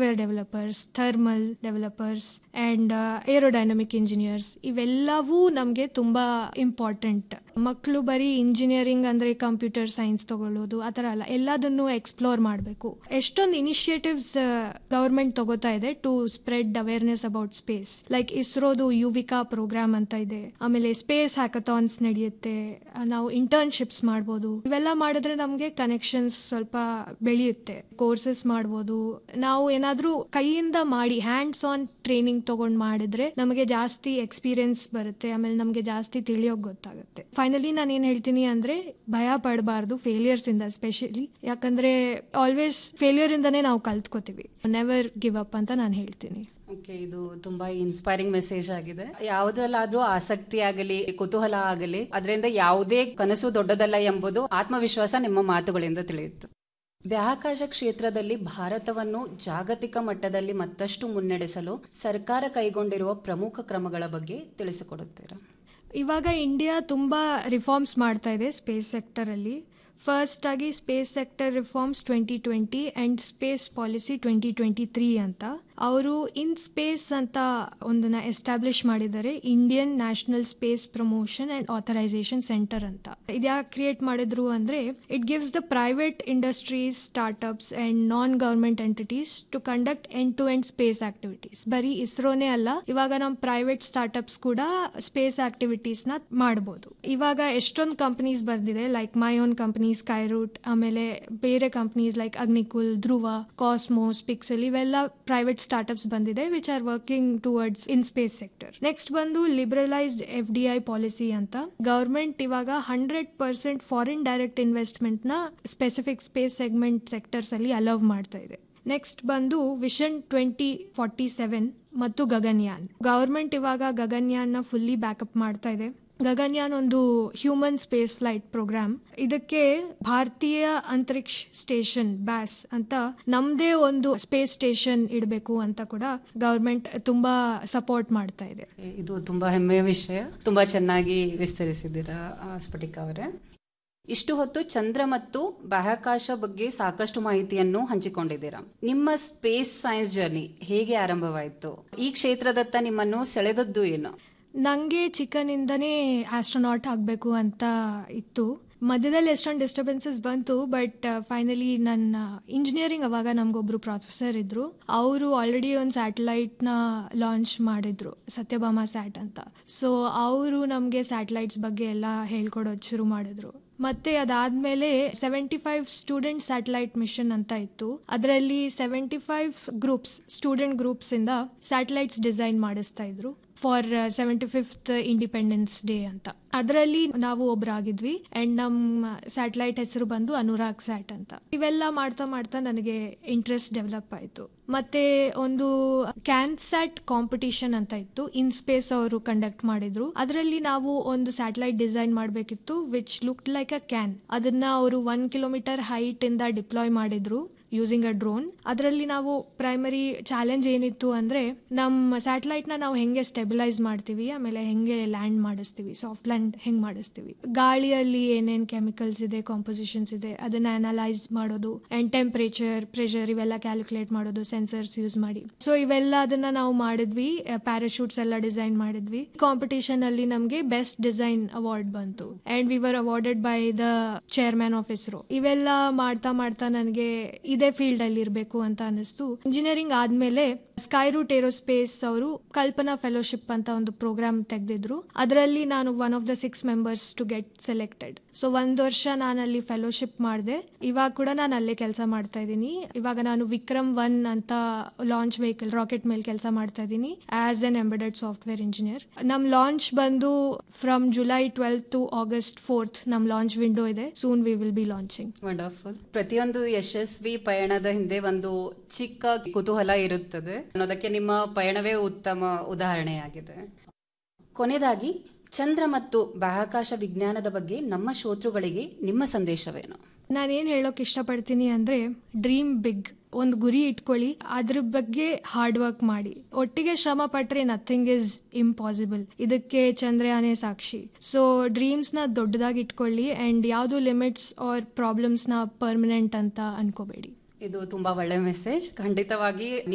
software developers thermal developers and aerodynamic engineers ಇವೆಲ್ಲವೂ ನಮಗೆ ತುಂಬ ಇಂಪಾರ್ಟೆಂಟ್ ಮಕ್ಕಳು ಬರೀ ಇಂಜಿನಿಯರಿಂಗ್ ಅಂದರೆ ಕಂಪ್ಯೂಟರ್ ಸೈನ್ಸ್ ತಗೊಳ್ಳೋದು ಆ ಥರ ಅಲ್ಲ ಎಲ್ಲದನ್ನು ಎಕ್ಸ್ಪ್ಲೋರ್ ಮಾಡಬೇಕು ಎಷ್ಟೊಂದು ಇನಿಷಿಯೇಟಿವ್ಸ್ ಗೌರ್ಮೆಂಟ್ ತಗೋತಾ ಇದೆ to spread awareness about space like ಇಸ್ರೋದು ಯುವಿಕಾ ಪ್ರೋಗ್ರಾಮ್ ಅಂತ ಇದೆ ಆಮೇಲೆ ಸ್ಪೇಸ್ ಹ್ಯಾಕಥಾನ್ಸ್ ನಡೆಯುತ್ತೆ ಆ, ನಾವು ಇಂಟರ್ನ್ಶಿಪ್ಸ್ ಮಾಡ್ಬೋದು ಇವೆಲ್ಲ ಮಾಡಿದ್ರೆ ನಮಗೆ ಕನೆಕ್ಷನ್ಸ್ ಸ್ವಲ್ಪ ಬೆಳೆಯುತ್ತೆ ಕೋರ್ಸಸ್ ಮಾಡ್ಬೋದು ನಾವು ಏನಾದರೂ ಕೈಯಿಂದ ಮಾಡಿ ಹ್ಯಾಂಡ್ಸ್ ಆನ್ ಟ್ರೈನಿಂಗ್ ತಗೊಂಡು ಮಾಡಿದ್ರೆ ನಮಗೆ ಜಾಸ್ತಿ ಎಕ್ಸ್ಪೀರಿಯನ್ಸ್ ಬರುತ್ತೆ ಆಮೇಲೆ ನಮಗೆ ಜಾಸ್ತಿ ತಿಳಿಯೋಕ್ ಗೊತ್ತಾಗುತ್ತೆ ಫೈನಲಿ ನಾನು ಏನು ಹೇಳ್ತೀನಿ ಅಂದ್ರೆ ಭಯ ಪಡಬಾರ್ದು ಫೇಲಿಯರ್ಸ್ ಇಂದ ಸ್ಪೆಷಲಿ ಯಾಕಂದ್ರೆ ಆಲ್ವೇಸ್ ಫೇಲಿಯರ್ ಇಂದನೇ ನಾವು ಕಲ್ತ್ಕೋತೀವಿ ನೆವರ್ ಗಿವ್ ಅಪ್ ಅಂತ ನಾನು ಹೇಳ್ತೀನಿ ಓಕೆ ಇದು ತುಂಬಾ ಇನ್ಸ್ಪೈರಿಂಗ್ ಮೆಸೇಜ್ ಆಗಿದೆ ಯಾವುದ್ರಲ್ಲಾದ್ರೂ ಆಸಕ್ತಿ ಆಗಲಿ ಕುತೂಹಲ ಆಗಲಿ ಅದರಿಂದ ಯಾವುದೇ ಕನಸು ದೊಡ್ಡದಲ್ಲ ಎಂಬುದು ಆತ್ಮವಿಶ್ವಾಸ ನಿಮ್ಮ ಮಾತುಗಳಿಂದ ತಿಳಿಯಿತು ಬಾಹ್ಯಾಕಾಶ ಕ್ಷೇತ್ರದಲ್ಲಿ ಭಾರತವನ್ನು ಜಾಗತಿಕ ಮಟ್ಟದಲ್ಲಿ ಮತ್ತಷ್ಟು ಮುನ್ನಡೆಸಲು ಸರ್ಕಾರ ಕೈಗೊಂಡಿರುವ ಪ್ರಮುಖ ಕ್ರಮಗಳ ಬಗ್ಗೆ ತಿಳಿಸಿಕೊಡುತ್ತೀರಾ ಇವಾಗ ಇಂಡಿಯಾ ತುಂಬ ರಿಫಾರ್ಮ್ಸ್ ಮಾಡ್ತಾ ಇದೆ ಸ್ಪೇಸ್ ಸೆಕ್ಟರಲ್ಲಿ ಫಸ್ಟ್ ಆಗಿ space sector reforms twenty twenty and space policy twenty twenty three ಅಂತ ಅವರು ಇನ್ ಸ್ಪೇಸ್ ಅಂತ ಒಂದನ್ನ ಎಸ್ಟಾಬ್ಲಿಷ್ ಮಾಡಿದ್ದಾರೆ Indian National Space Promotion and Authorisation Centre ಅಂತ ಇದ್ಯಾಕೆ ಕ್ರಿಯೇಟ್ ಮಾಡಿದ್ರು ಅಂದರೆ it gives the private industries startups and non government entities to conduct end to end space activities ಬರೀ ಇಸ್ರೋನೇ ಅಲ್ಲ ಇವಾಗ ನಮ್ಮ ಪ್ರೈವೇಟ್ ಸ್ಟಾರ್ಟ್ಅಪ್ಸ್ ಕೂಡ ಸ್ಪೇಸ್ ಆಕ್ಟಿವಿಟೀಸ್ನ ಮಾಡ್ಬೋದು ಇವಾಗ ಎಷ್ಟೊಂದು ಕಂಪನೀಸ್ ಬಂದಿದೆ like my own company Skyroot ಆಮೇಲೆ ಬೇರೆ companies like Agnikul Dhruva Cosmos Pixxel ಇವೆಲ್ಲ ಪ್ರೈವೇಟ್ ಸ್ಟಾರ್ಟ್ಅಪ್ಸ್ ಬಂದಿದೆ which are working towards IN space sector next ಬಂದು liberalised F D I policy ಅಂತ ಗವರ್ಮೆಂಟ್ ಇವಾಗ hundred percent foreign direct investment ನ specific space segment sectors ಅಲ್ಲಿ allow ಮಾಡ್ತಾ ಇದೆ ನೆಕ್ಸ್ಟ್ ಬಂದು ವಿಷನ್ ಟ್ವೆಂಟಿ ಫಾರ್ಟಿ ಸೆವೆನ್ ಮತ್ತು ಗಗನ್ಯಾನ್ ಗವರ್ಮೆಂಟ್ ಇವಾಗ ಗಗನ್ಯಾನ್ನ ಫುಲ್ಲಿ ಬ್ಯಾಕಪ್ ಮಾಡ್ತಾ ಇದೆ ಗಗನ್ಯಾನ್ ಒಂದು ಹ್ಯೂಮನ್ ಸ್ಪೇಸ್ ಫ್ಲೈಟ್ ಪ್ರೋಗ್ರಾಮ್ ಇದಕ್ಕೆ ಭಾರತೀಯ ಅಂತರಿಕ್ಷ ಸ್ಟೇಷನ್ ಬ್ಯಾಸ್ ಅಂತ ನಮ್ದೇ ಒಂದು ಸ್ಪೇಸ್ ಸ್ಟೇಷನ್ ಇಡಬೇಕು ಅಂತ ಕೂಡ ಗವರ್ಮೆಂಟ್ ತುಂಬಾ ಸಪೋರ್ಟ್ ಮಾಡ್ತಾ ಇದೆ ಇದು ತುಂಬಾ ಹೆಮ್ಮೆಯ ವಿಷಯ ತುಂಬಾ ಚೆನ್ನಾಗಿ ವಿಸ್ತರಿಸಿದ್ದೀರಾ ಆ, ಸ್ಫಟಿಕ ಅವರೇ ಇಷ್ಟು ಹೊತ್ತು ಚಂದ್ರ ಮತ್ತು ಬಾಹ್ಯಾಕಾಶ ಬಗ್ಗೆ ಸಾಕಷ್ಟು ಮಾಹಿತಿಯನ್ನು ಹಂಚಿಕೊಂಡಿದ್ದೀರಾ ನಿಮ್ಮ ಸ್ಪೇಸ್ ಸೈನ್ಸ್ ಜರ್ನಿ ಹೇಗೆ ಆರಂಭವಾಯಿತು ಈ ಕ್ಷೇತ್ರದತ್ತ ನಿಮ್ಮನ್ನು ಸೆಳೆದದ್ದು ಏನು ನನಗೆ ಚಿಕ್ಕನಿಂದನೇ ಆಸ್ಟ್ರೋನಾಟ್ ಆಗಬೇಕು ಅಂತ ಇತ್ತು ಮಧ್ಯದಲ್ಲಿ ಎಷ್ಟೊಂದು ಡಿಸ್ಟರ್ಬೆನ್ಸಸ್ ಬಂತು ಬಟ್ ಫೈನಲಿ ನನ್ನ ಇಂಜಿನಿಯರಿಂಗ್ ಅವಾಗ ನಮಗೊಬ್ರು ಪ್ರೊಫೆಸರ್ ಇದ್ರು ಅವರು ಆಲ್ರೆಡಿ ಒಂದು ಸ್ಯಾಟಲೈಟ್ನ ಲಾಂಚ್ ಮಾಡಿದ್ರು ಸತ್ಯಭಾಮ ಸ್ಯಾಟ್ ಅಂತ ಸೊ ಅವರು ನಮಗೆ ಸ್ಯಾಟಲೈಟ್ಸ್ ಬಗ್ಗೆ ಎಲ್ಲ ಹೇಳ್ಕೊಡೋದು ಶುರು ಮಾಡಿದ್ರು ಮತ್ತೆ ಅದಾದ್ಮೇಲೆ seventy five student satellite mission ಅಂತ ಇತ್ತು ಅದರಲ್ಲಿ seventy five groups student groups ಇಂದ ಸ್ಯಾಟಲೈಟ್ಸ್ ಡಿಸೈನ್ ಮಾಡಿಸ್ತಾ ಇದ್ರು for seventy fifth independence day ಅಂತ ಅದರಲ್ಲಿ ನಾವು ಒಬ್ರಾಗಿದ್ವಿ ಅಂಡ್ ನಮ್ಮ ಸ್ಯಾಟಲೈಟ್ ಹೆಸರು ಬಂದು ಅನುರಾಗ್ ಸ್ಯಾಟ್ ಅಂತ ಇವೆಲ್ಲ ಮಾಡ್ತಾ ಮಾಡ್ತಾ ನನಗೆ ಇಂಟ್ರೆಸ್ಟ್ ಡೆವಲಪ್ ಆಯಿತು ಮತ್ತೆ ಒಂದು ಕ್ಯಾನ್ಸ್ಯಾಟ್ ಕಾಂಪಿಟಿಷನ್ ಅಂತ ಇತ್ತು ಇನ್ ಸ್ಪೇಸ್ ಅವರು ಕಂಡಕ್ಟ್ ಮಾಡಿದ್ರು ಅದರಲ್ಲಿ ನಾವು ಒಂದು ಸ್ಯಾಟಲೈಟ್ ಡಿಸೈನ್ ಮಾಡಬೇಕಿತ್ತು which look like a can ಅದನ್ನ ಅವರು ಒನ್ ಕಿಲೋಮೀಟರ್ ಹೈಟ್ ಇಂದ ಡಿಪ್ಲಾಯ್ ಮಾಡಿದ್ರು ಯೂಸಿಂಗ್ ಅ ಡ್ರೋನ್ ಅದರಲ್ಲಿ ನಾವು ಪ್ರೈಮರಿ ಚಾಲೆಂಜ್ ಏನಿತ್ತು ಅಂದ್ರೆ ನಮ್ಮ ಸ್ಯಾಟಲೈಟ್ನ ನಾವು ಹೆಂಗೆ ಸ್ಟೆಬಿಲೈಸ್ ಮಾಡ್ತೀವಿ ಆಮೇಲೆ ಹೆಂಗೆ ಲ್ಯಾಂಡ್ ಮಾಡಿಸ್ತೀವಿ ಸಾಫ್ಟ್ ಲ್ಯಾಂಡ್ ಹೆಂಗೆ ಮಾಡಿಸ್ತೀವಿ ಗಾಳಿಯಲ್ಲಿ ಏನೇನು ಕೆಮಿಕಲ್ಸ್ ಇದೆ ಕಾಂಪೋಸಿಷನ್ಸ್ ಇದೆ ಅದನ್ನ ಅನಲೈಸ್ ಮಾಡೋದು ಅಂಡ್ ಟೆಂಪರೇಚರ್ ಪ್ರೆಷರ್ ಇವೆಲ್ಲ ಕ್ಯಾಲ್ಕುಲೇಟ್ ಮಾಡೋದು ಸೆನ್ಸರ್ಸ್ ಯೂಸ್ ಮಾಡಿ ಸೊ ಇವೆಲ್ಲ ಅದನ್ನ ನಾವು ಮಾಡಿದ್ವಿ ಪ್ಯಾರಾಶೂಟ್ಸ್ ಎಲ್ಲ ಡಿಸೈನ್ ಮಾಡಿದ್ವಿ ಕಾಂಪಿಟೇಷನ್ ಅಲ್ಲಿ ನಮಗೆ ಬೆಸ್ಟ್ ಡಿಸೈನ್ ಅವಾರ್ಡ್ ಬಂತು and we were awarded by the chairman of ISRO ಇವೆಲ್ಲ ಮಾಡ್ತಾ ಮಾಡ್ತಾ ನನಗೆ ಇದೇ ಫೀಲ್ಡ್ ಅಲ್ಲಿ ಇರಬೇಕು ಅಂತ ಅನಿಸ್ತು ಇಂಜಿನಿಯರಿಂಗ್ ಆದ್ಮೇಲೆ ಸ್ಕೈ ರೂಟ್ ಏರೋಸ್ಪೇಸ್ ಅವರು ಕಲ್ಪನಾ ಫೆಲೋಶಿಪ್ ಅಂತ ಒಂದು ಪ್ರೋಗ್ರಾಮ್ ತೆಗೆದಿದ್ರು ಅದರಲ್ಲಿ ನಾನು one of the six members to get selected so ಒಂದ್ ವರ್ಷ ನಾನು ಅಲ್ಲಿ ಫೆಲೋಶಿಪ್ ಮಾಡಿದೆ ಇವಾಗ ಕೂಡ ನಾನು ಅಲ್ಲೇ ಕೆಲಸ ಮಾಡ್ತಾ ಇದ್ದೀನಿ ಇವಾಗ ನಾನು ವಿಕ್ರಮ್ ಒನ್ ಅಂತ ಲಾಂಚ್ ವೆಹಿಕಲ್ ರಾಕೆಟ್ ಮೇಲೆ ಕೆಲಸ ಮಾಡ್ತಾ ಇದ್ದೀನಿ as an embedded software engineer ನಮ್ ಲಾಂಚ್ ಬಂದು from July twelfth to August fourth ನಮ್ ಲಾಂಚ್ ವಿಂಡೋ ಇದೆ soon we will be launching wonderful ಪ್ರತಿಯೊಂದು ಯಶಸ್ವಿ ಪಯಣದ ಹಿಂದೆ ಒಂದು ಚಿಕ್ಕ ಕುತೂಹಲ ಇರುತ್ತದೆ ಅನ್ನೋದಕ್ಕೆ ನಿಮ್ಮ ಪಯಣವೇ ಉತ್ತಮ ಉದಾಹರಣೆಯಾಗಿದೆ ಕೊನೆಯದಾಗಿ ಚಂದ್ರ ಮತ್ತು ಬಾಹ್ಯಾಕಾಶ ವಿಜ್ಞಾನದ ಬಗ್ಗೆ ನಮ್ಮ ಶ್ರೋತೃಗಳಿಗೆ ನಿಮ್ಮ ಸಂದೇಶವೇನು ನಾನೇನು ಹೇಳೋಕೆ ಇಷ್ಟಪಡ್ತೀನಿ ಅಂದರೆ ಡ್ರೀಮ್ ಬಿಗ್ ಒಂದು ಗುರಿ ಇಟ್ಕೊಳ್ಳಿ ಅದ್ರ ಬಗ್ಗೆ ಹಾರ್ಡ್ ವರ್ಕ್ ಮಾಡಿ ಒಟ್ಟಿಗೆ ಶ್ರಮ ಪಟ್ಟರೆ ನಥಿಂಗ್ ಇಸ್ ಇಂಪಾಸಿಬಲ್ ಇದಕ್ಕೆ ಚಂದ್ರಯಾನೇ ಸಾಕ್ಷಿ ಸೊ ಡ್ರೀಮ್ಸ್ನ ದೊಡ್ಡದಾಗಿ ಇಟ್ಕೊಳ್ಳಿ ಆ್ಯಂಡ್ ಯಾವುದು ಲಿಮಿಟ್ಸ್ ಆರ್ ಪ್ರಾಬ್ಲಮ್ಸ್ನ ಪರ್ಮನೆಂಟ್ ಅಂತ ಅನ್ಕೋಬೇಡಿ ಇದು ತುಂಬಾ ಒಳ್ಳೆ ಮೆಸೇಜ್ ಖಂಡಿತವಾಗಿ